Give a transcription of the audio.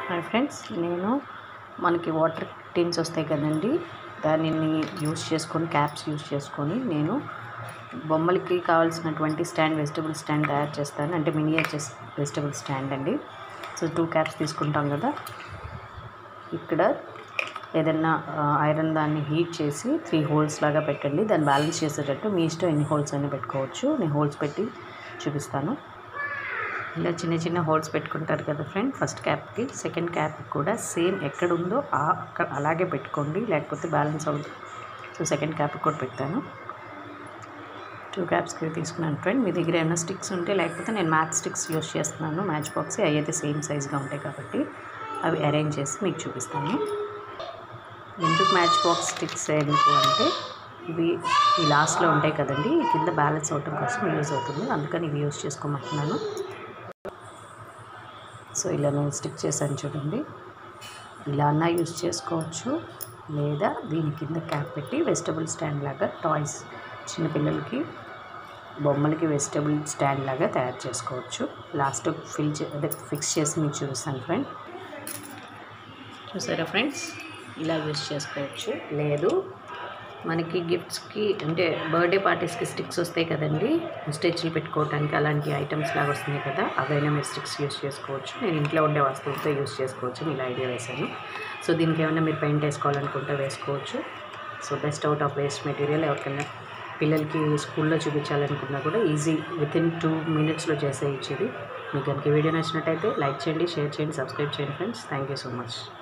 hi friends నేను మనకి water tins వస్తాయి కదండి దానిని యూస్ చేసుకొని క్యాప్స్ యూస్ చేసుకొని నేను బొమ్మలకి కావాల్సినటువంటి స్టాండ్ వెజిటబుల్ స్టాండ్ తయారు చేస్తాను అంటే మినియేచర్ వెజిటబుల్ స్టాండ్ అండి సో టూ క్యాప్స్ తీసుకుంటాం కదా ఇక్కడ ఏదైనా ఐరన్ దాన్ని హీట్ చేసి త్రీ హోల్స్ లాగా పెట్టండి దాన్ని బ్యాలెన్స్ చేసేటట్టు మీ ఇష్టం ఎన్ని హోల్స్ అయినా పెట్టుకోవచ్చు నేను హోల్స్ పెట్టి చూపిస్తాను ఇలా చిన్న చిన్న హోల్స్ పెట్టుకుంటారు కదా ఫ్రెండ్ ఫస్ట్ క్యాప్కి సెకండ్ క్యాప్ కూడా సేమ్ ఎక్కడ ఉందో ఆ అక్కడ అలాగే పెట్టుకోండి లేకపోతే బ్యాలెన్స్ అవుతుంది సో సెకండ్ క్యాప్ కూడా పెట్టాను టూ క్యాప్స్కి తీసుకున్నాను ఫ్రెండ్ మీ దగ్గర ఏమైనా స్టిక్స్ ఉంటే లేకపోతే నేను మ్యాథ్ స్టిక్స్ యూస్ చేస్తున్నాను మ్యాచ్ బాక్స్ అవి అయితే సేమ్ సైజ్గా ఉంటాయి కాబట్టి అవి అరేంజ్ చేసి మీకు చూపిస్తాను ఎందుకు మ్యాచ్ బాక్స్ స్టిక్స్ ఎందుకు అంటే ఇవి ఈ లాస్ట్లో ఉంటాయి కదండి ఈ కింద బ్యాలెన్స్ అవటం కోసం యూజ్ అవుతుంది అందుకని ఇవి యూజ్ చేసుకోమంటున్నాను సో ఇలా నేను స్టిక్ చేశాను చూడండి ఇలా అన్నా యూజ్ చేసుకోవచ్చు లేదా దీని కింద క్యాప్ పెట్టి వెజిటబుల్ స్టాండ్ లాగా టాయ్స్ చిన్నపిల్లలకి బొమ్మలకి వెజిటబుల్ స్టాండ్ లాగా తయారు చేసుకోవచ్చు లాస్ట్ ఫిల్ చే అదే ఫిక్స్ చేసి మీకు చూపిస్తాను ఫ్రెండ్ చూసారా ఫ్రెండ్స్ ఇలా యూస్ చేసుకోవచ్చు లేదు మనకి గిఫ్ట్స్కి అంటే బర్త్డే పార్టీస్కి స్టిక్స్ వస్తాయి కదండి స్టెచ్లు పెట్టుకోవడానికి అలాంటి ఐటమ్స్ లాగా వస్తున్నాయి కదా అవైనా మీరు స్టిక్స్ యూస్ చేసుకోవచ్చు నేను ఇంట్లో ఉండే వస్తువులతో యూస్ చేసుకోవచ్చు అని ఇలా ఐడియా వేశాను సో దీనికి ఏమైనా మీరు పెయింట్ వేసుకోవాలనుకుంటే వేసుకోవచ్చు so best out of waste material ఎవరికైనా పిల్లలకి స్కూల్లో చూపించాలనుకున్నా కూడా ఈజీ విత్ ఇన్ టూ మినిట్స్లో చేసేయచ్చు ఇది మీకు కనుక వీడియో నచ్చినట్టయితే లైక్ చేయండి షేర్ చేయండి సబ్స్క్రైబ్ చేయండి friends thank you so much